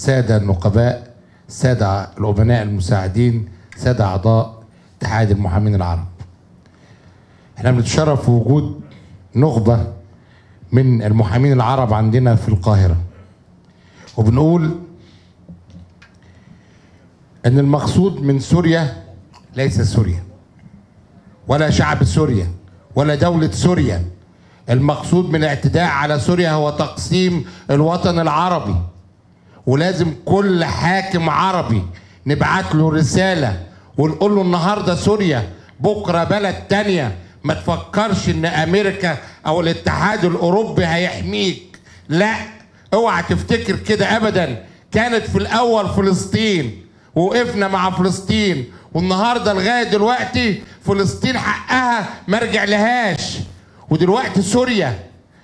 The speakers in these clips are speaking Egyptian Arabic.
سادة النقباء سادة الأمناء المساعدين سادة أعضاء اتحاد المحامين العرب احنا بنتشرف بوجود نخبة من المحامين العرب عندنا في القاهرة وبنقول ان المقصود من سوريا ليس سوريا ولا شعب سوريا ولا دولة سوريا المقصود من الاعتداء على سوريا هو تقسيم الوطن العربي ولازم كل حاكم عربي نبعت له رسالة ونقول له النهاردة سوريا بكرة بلد تانية ما تفكرش ان امريكا او الاتحاد الاوروبي هيحميك لا اوعى تفتكر كده ابدا كانت في الاول فلسطين وقفنا مع فلسطين والنهارده لغايه دلوقتي فلسطين حقها ما رجع لهاش ودلوقتي سوريا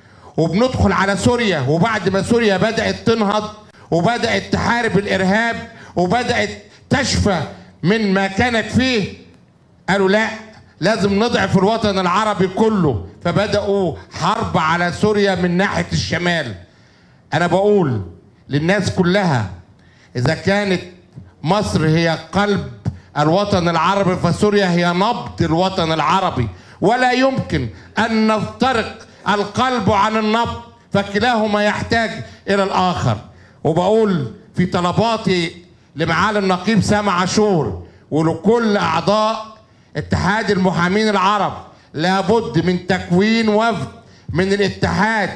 وبندخل على سوريا وبعد ما سوريا بدات تنهض وبدات تحارب الارهاب وبدات تشفى من ما كانت فيه قالوا لا لازم نضعف الوطن العربي كله فبداوا حرب على سوريا من ناحيه الشمال انا بقول للناس كلها اذا كانت مصر هي قلب الوطن العربي فسوريا هي نبض الوطن العربي ولا يمكن ان نفترق القلب عن النبض فكلاهما يحتاج الى الاخر وبقول في طلباتي لمعالي النقيب سامع عاشور ولكل اعضاء اتحاد المحامين العرب لابد من تكوين وفد من الاتحاد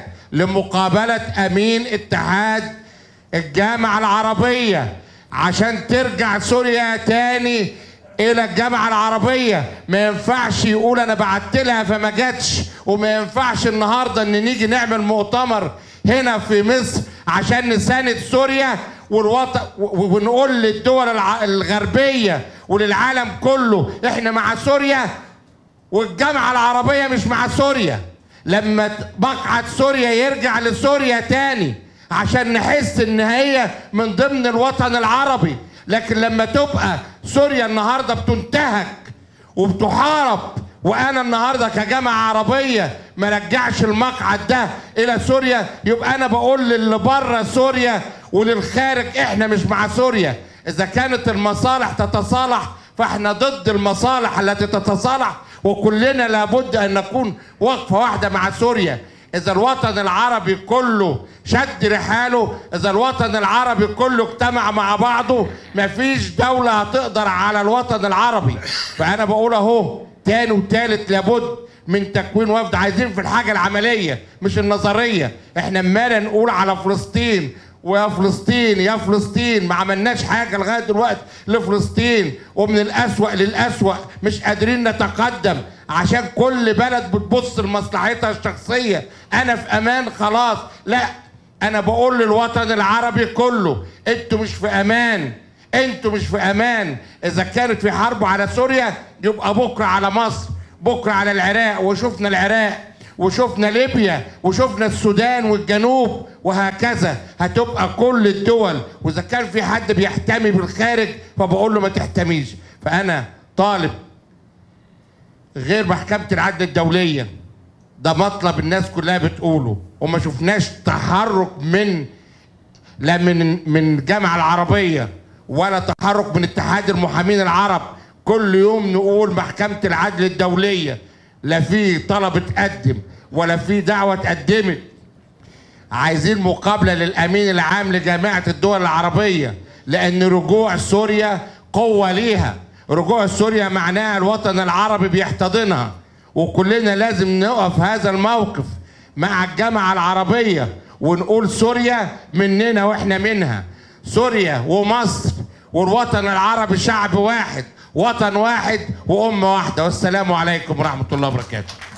لمقابله امين اتحاد الجامعه العربيه عشان ترجع سوريا تاني الى الجامعه العربيه ما ينفعش يقول انا بعت لها فما جاتش وما ينفعش النهارده ان نيجي نعمل مؤتمر هنا في مصر عشان نساند سوريا والوطن ونقول للدول الع- الغربيه وللعالم كله احنا مع سوريا والجامعه العربيه مش مع سوريا لما مقعد سوريا يرجع لسوريا تاني عشان نحس ان هي من ضمن الوطن العربي لكن لما تبقى سوريا النهارده بتنتهك وبتحارب وانا النهارده كجامعه عربيه ما رجعش المقعد ده الى سوريا يبقى انا بقول للي بره سوريا وللخارج احنا مش مع سوريا اذا كانت المصالح تتصالح فاحنا ضد المصالح التي تتصالح وكلنا لابد ان نكون وقفه واحده مع سوريا اذا الوطن العربي كله شد رحاله اذا الوطن العربي كله اجتمع مع بعضه مفيش دولة هتقدر على الوطن العربي فانا بقول اهو تاني وتالت لابد من تكوين وفد عايزين في الحاجة العملية مش النظرية احنا امالا نقول على فلسطين ويا فلسطين يا فلسطين ما عملناش حاجة لغاية دلوقتي لفلسطين ومن الأسوأ للأسوأ مش قادرين نتقدم عشان كل بلد بتبص لمصلحتها الشخصية أنا في أمان خلاص لا أنا بقول للوطن العربي كله أنتوا مش في أمان أنتوا مش في أمان إذا كانت في حرب على سوريا يبقى بكرة على مصر بكرة على العراق وشفنا العراق وشفنا ليبيا وشفنا السودان والجنوب وهكذا هتبقى كل الدول واذا كان في حد بيحتمي بالخارج فبقول له ما تحتميش فانا طالب غير محكمه العدل الدوليه ده مطلب الناس كلها بتقوله وما شفناش تحرك من لا من من الجامعه العربيه ولا تحرك من اتحاد المحامين العرب كل يوم نقول محكمه العدل الدوليه لا في طلب اتقدم ولا في دعوه اتقدمت عايزين مقابله للامين العام لجامعه الدول العربيه لان رجوع سوريا قوه ليها رجوع سوريا معناها الوطن العربي بيحتضنها وكلنا لازم نقف هذا الموقف مع الجامعه العربيه ونقول سوريا مننا واحنا منها سوريا ومصر والوطن العربي شعب واحد وطن واحد وأمة واحدة والسلام عليكم ورحمة الله وبركاته